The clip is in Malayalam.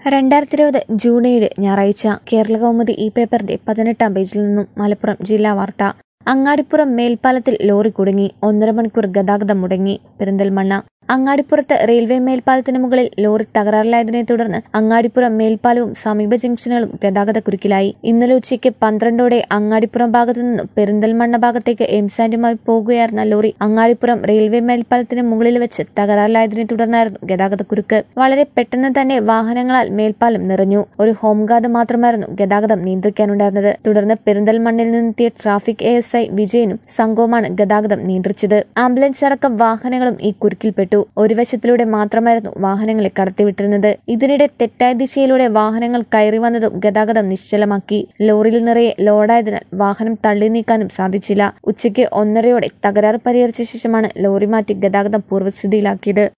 രണ്ടായിരത്തി ഇരുപത് ജൂൺ ഏഴ് ഞായറാഴ്ച കേരള കൗമുദി ഈ പേപ്പറിന്റെ പതിനെട്ടാം പേജിൽ നിന്നും മലപ്പുറം ജില്ലാ വാർത്ത അങ്ങാടിപ്പുറം മേൽപ്പാലത്തിൽ ലോറി കുടുങ്ങി ഒന്നര മണിക്കൂർ ഗതാഗതം മുടങ്ങി പെരിന്തൽമണ്ണ അങ്ങാടിപ്പുറത്ത് റെയിൽവേ മേൽപ്പാലത്തിന് മുകളിൽ ലോറി തകരാറിലായതിനെ തുടർന്ന് അങ്ങാടിപ്പുറം മേൽപ്പാലവും സമീപ ജംഗ്ഷനുകളും ഗതാഗത കുരുക്കിലായി ഇന്നലെ ഉച്ചയ്ക്ക് പന്ത്രണ്ടോടെ അങ്ങാടിപ്പുറം ഭാഗത്തു നിന്നും പെരിന്തൽമണ്ണ ഭാഗത്തേക്ക് എംസാൻഡുമായി പോകുകയായിരുന്ന ലോറി അങ്ങാടിപ്പുറം റെയിൽവേ മേൽപ്പാലത്തിന് മുകളിൽ വെച്ച് തകരാറിലായതിനെ തുടർന്നായിരുന്നു ഗതാഗത കുരുക്ക് വളരെ പെട്ടെന്ന് തന്നെ വാഹനങ്ങളാൽ മേൽപ്പാലം നിറഞ്ഞു ഒരു ഹോം ഗാർഡ് മാത്രമായിരുന്നു ഗതാഗതം നിയന്ത്രിക്കാനുണ്ടായിരുന്നത് തുടർന്ന് പെരിന്തൽമണ്ണിൽ നിന്നെത്തിയ ട്രാഫിക് എ എസ് ഐ വിജയനും സംഘവുമാണ് ഗതാഗതം നിയന്ത്രിച്ചത് ആംബുലൻസ് അടക്കം വാഹനങ്ങളും ഈ കുരുക്കിൽപ്പെട്ടു ഒരു വശത്തിലൂടെ മാത്രമായിരുന്നു വാഹനങ്ങളെ കടത്തിവിട്ടിരുന്നത് ഇതിനിടെ തെറ്റായ ദിശയിലൂടെ വാഹനങ്ങൾ കയറി വന്നതും ഗതാഗതം നിശ്ചലമാക്കി ലോറിയിൽ നിറയെ ലോഡായതിനാൽ വാഹനം തള്ളി നീക്കാനും സാധിച്ചില്ല ഉച്ചയ്ക്ക് ഒന്നരയോടെ തകരാറ് പരിഹരിച്ച ശേഷമാണ് ലോറി മാറ്റി ഗതാഗതം പൂർവ്വസ്ഥിതിയിലാക്കിയത്